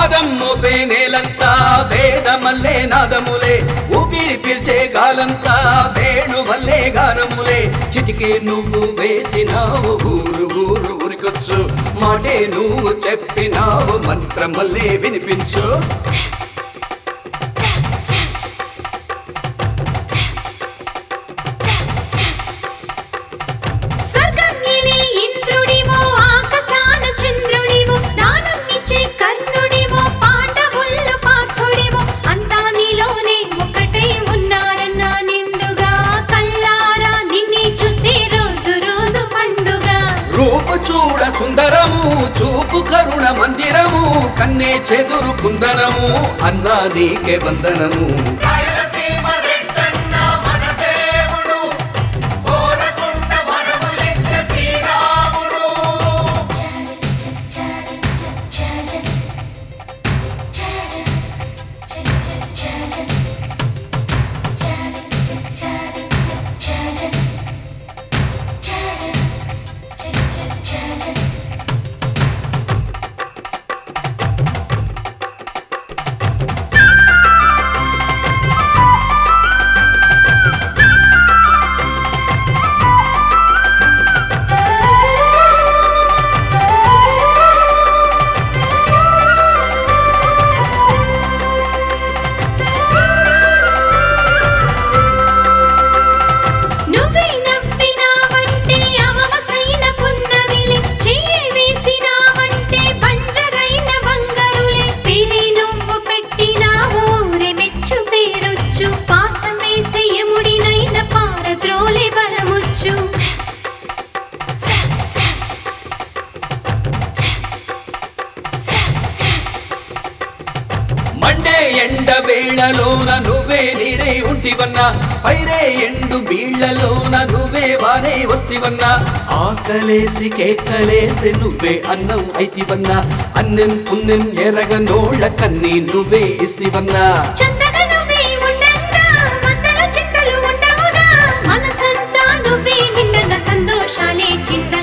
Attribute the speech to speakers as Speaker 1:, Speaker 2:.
Speaker 1: పాదం మోపే నేలంతా వేదమల్లే నాదములే ఊపిరి పిలిచే గాలంతా వేణు వల్లే గానములే చిటికే నువ్వు వేసినావు ఊరు ఊరు ఉరికొచ్చు మాటే నువ్వు చెప్పినావు మంత్రం వల్లే వినిపించు
Speaker 2: స్వర్గం ఎలే ఇంద్రుడివో ఆకాశాన చంద్రుడివో దానం ఇచ్చే కర్ణుడివో పాండవుల్లో పార్థుడివో అంతా నీలోనే ఒకటై ఉన్నారన్న నిండుగా కళ్ళారా నిన్నే చూస్తే రోజు రోజు పండుగ
Speaker 1: రూపు చూడ సుందరము చూపు కరుణ మందిరము కన్నే చెదురు కుందనము అన్నా నీకే వందనము
Speaker 3: రాయలసీమ రెడ్డన్న మన దేవుడు కోరకుంట వరములిచ్చ శ్రీరాముడు
Speaker 2: నువ్వే నవ్వినావంటే అవమసైన పున్నమిలే చెయ్యి వేసినావంటే బంజరైన బంగారులే పేరే నువ్వు పెట్టినావు రే మెచ్చు పేరొచ్చు పాసమేసే యముడినైన పారద్రోలే బలముచ్చు
Speaker 1: మండే ఎండ వేళలోన నువ్వే నీడై ఉంటివన్నా పైరే ఎండు బీళ్లలోన నువ్వే వానే వస్తివన్నా ఆకలేసి కేకలేసి నువ్వే అన్నం అయితివన్నా అన్నం పుణ్యం ఎరగ నోళ్ళ కన్నీ నువ్వే ఇస్తివన్నా
Speaker 2: చందగా నువ్వే ఉండంగా మందలో చింతలు ఉండవుగా మనసంతా నువ్వే నిండగా సంతోషాలే చింత